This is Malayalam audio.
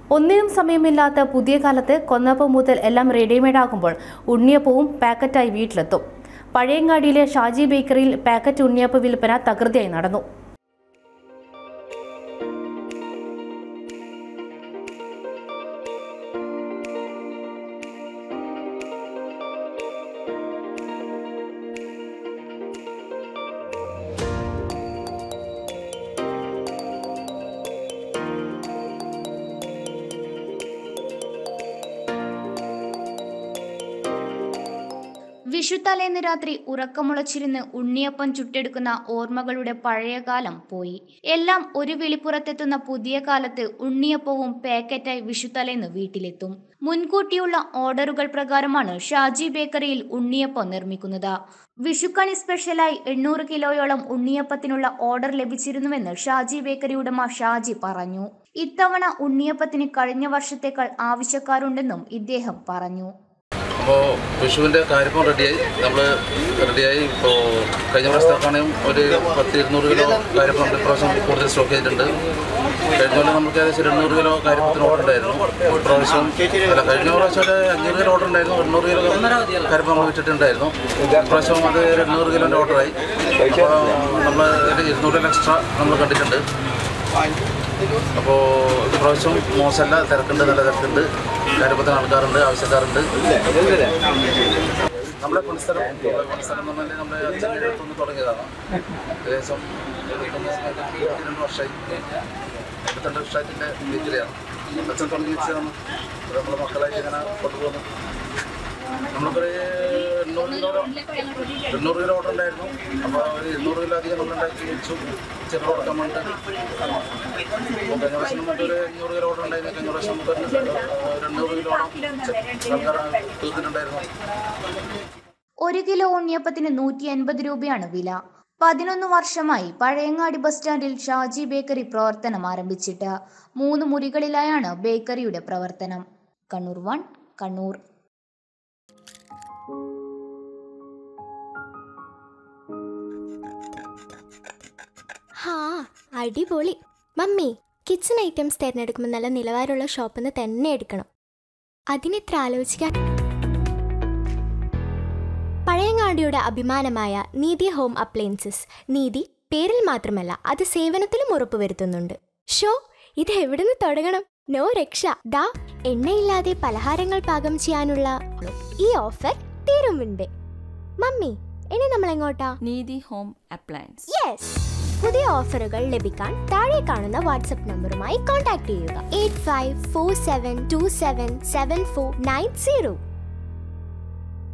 ഒന്നിനും സമയമില്ലാത്ത പുതിയ കാലത്ത് കൊന്നപ്പം മുതൽ എല്ലാം റെഡിമെയ്ഡ് ആകുമ്പോൾ ഉണ്ണിയപ്പവും പാക്കറ്റായി വീട്ടിലെത്തും പഴയങ്ങാടിയിലെ ഷാജി ബേക്കറിയിൽ പാക്കറ്റ് ഉണ്ണിയപ്പ വിൽപ്പന തകൃതിയായി നടന്നു വിഷുത്തലേന്ന് രാത്രി ഉറക്കമുളച്ചിരുന്ന് ഉണ്ണിയപ്പം ചുട്ടെടുക്കുന്ന ഓർമ്മകളുടെ പഴയകാലം പോയി എല്ലാം ഒരു വിളിപ്പുറത്തെത്തുന്ന പുതിയ കാലത്ത് ഉണ്ണിയപ്പവും പാക്കറ്റായി വിഷുത്തലേന്ന് വീട്ടിലെത്തും മുൻകൂട്ടിയുള്ള ഓർഡറുകൾ പ്രകാരമാണ് ഷാജി ബേക്കറിയിൽ ഉണ്ണിയപ്പം നിർമ്മിക്കുന്നത് വിഷുക്കണി സ്പെഷ്യലായി എണ്ണൂറ് കിലോയോളം ഉണ്ണിയപ്പത്തിനുള്ള ഓർഡർ ലഭിച്ചിരുന്നുവെന്ന് ഷാജി ബേക്കറി ഉടമ ഷാജി പറഞ്ഞു ഇത്തവണ ഉണ്ണിയപ്പത്തിന് കഴിഞ്ഞ വർഷത്തേക്കാൾ ആവശ്യക്കാരുണ്ടെന്നും ഇദ്ദേഹം പറഞ്ഞു അപ്പോൾ വിഷുവിൻ്റെ കാര്യപ്പം റെഡിയായി നമ്മൾ റെഡിയായി ഇപ്പോൾ കഴിഞ്ഞ പ്രാവശ്യത്തേക്കാണെങ്കിൽ ഒരു പത്ത് ഇരുന്നൂറ് കിലോ കാര്യപ്പം നമ്മൾ ഇപ്രാവശ്യം കൂടുതൽ സ്റ്റോക്ക് ചെയ്തിട്ടുണ്ട് കഴിഞ്ഞ കൊല്ലം നമുക്ക് ഏകദേശം ഒരു എണ്ണൂറ് കിലോ കാര്യപ്പത്തിന് ഓർഡർ ഉണ്ടായിരുന്നു ഇപ്രാവശ്യം അല്ല കഴിഞ്ഞ പ്രാവശ്യം ഒരു അഞ്ഞൂറ് കിലോ ഓർഡർ ഉണ്ടായിരുന്നു എണ്ണൂറ് കിലോ കാര്യപ്പം നമ്മൾ വിറ്റിട്ടുണ്ടായിരുന്നു ഇപ്രാവശ്യം അത് ഒരു എണ്ണൂറ് കിലോൻ്റെ ഓർഡറായി അപ്പോൾ നമ്മൾ ഒരു ഇരുന്നൂറ് കിലോ എക്സ്ട്രാ നമ്മൾ കണ്ടിട്ടുണ്ട് അപ്പോൾ ഇപ്രാവശ്യം മോശമല്ല തിരക്കുണ്ട് നല്ല തിരക്കുണ്ട് കാര്യപ്പത്തിന് ആൾക്കാരുണ്ട് ആവശ്യക്കാരുണ്ട് നമ്മളെ പണിസ്ഥലം പണിസ്ഥലം എന്ന് പറഞ്ഞാൽ നമ്മുടെ അച്ഛൻ്റെ അടുത്തുനിന്ന് തുടങ്ങിയതാണ് ഏകദേശം ഇരുപത്തിരണ്ട് വർഷമായി ഇരുപത്തിരണ്ട് വർഷത്തിൻ്റെ ബേക്കറിയാണ് അച്ഛൻ തുടങ്ങി വെച്ചതാണ് അത് നമ്മളെ മക്കളായിട്ട് ഇങ്ങനെ കൊണ്ടുപോകുന്നു നമ്മൾക്കൊരു എണ്ണൂറ് കിലോ എണ്ണൂറ് കിലോ ഓർഡർ ഉണ്ടായിരുന്നു അപ്പോൾ ഒരു എണ്ണൂറ് കിലോ അധികം നമ്മൾ ഉണ്ടാക്കി വെച്ചു ചെറു കൊടുക്കാൻ വേണ്ടി അപ്പോൾ കഴിഞ്ഞ പ്രാവശ്യം നമുക്ക് ഒരു അഞ്ഞൂറ് കിലോ ഓർഡർ ഉണ്ടായിരുന്നു കഴിഞ്ഞ പ്രാവശ്യം നമുക്ക് ഒരു എണ്ണൂറ് കിലോ ആൾക്കാർ തീർത്തിട്ടുണ്ടായിരുന്നു ഒരു കിലോ ഉണ്ണിയപ്പത്തിന് നൂറ്റി അൻപത് രൂപയാണ് വില പതിനൊന്ന് വർഷമായി പഴയങ്ങാടി ബസ് സ്റ്റാൻഡിൽ ഷാജി ബേക്കറി പ്രവർത്തനം ആരംഭിച്ചിട്ട് മൂന്ന് മുറികളിലായാണ് ബേക്കറിയുടെ പ്രവർത്തനം കണ്ണൂർ വൺ കണ്ണൂർ ഹാ അടിപൊളി മമ്മി കിച്ചൺ ഐറ്റംസ് തിരഞ്ഞെടുക്കുമ്പോൾ നല്ല നിലവാരമുള്ള ഷോപ്പിൽ നിന്ന് തന്നെ എടുക്കണം അതിനെത്ര ആലോചിക്കാൻ പഴയങ്ങാടിയുടെ അഭിമാനമായ നീതി ഹോം അപ്ലയൻസസ് നീതി പേരിൽ മാത്രമല്ല അത് സേവനത്തിലും ഉറപ്പുവരുത്തുന്നുണ്ട് ഷോ ഇത് എവിടുന്ന് തുടങ്ങണം നോ രക്ഷ ദാ എണ്ണയില്ലാതെ പലഹാരങ്ങൾ പാകം ചെയ്യാനുള്ള ഈ ഓഫർ തീരുമുണ്ട് മമ്മി ഇനി നമ്മൾ എങ്ങോട്ടാ നീതി ഹോം അപ്ലയൻസ് യെസ് പുതിയ ഓഫറുകൾ ലഭിക്കാൻ താഴെ കാണുന്ന വാട്സ്ആപ്പ് നമ്പറുമായി കോൺടാക്ട് ചെയ്യുക eight five four seven two seven seven four nine zero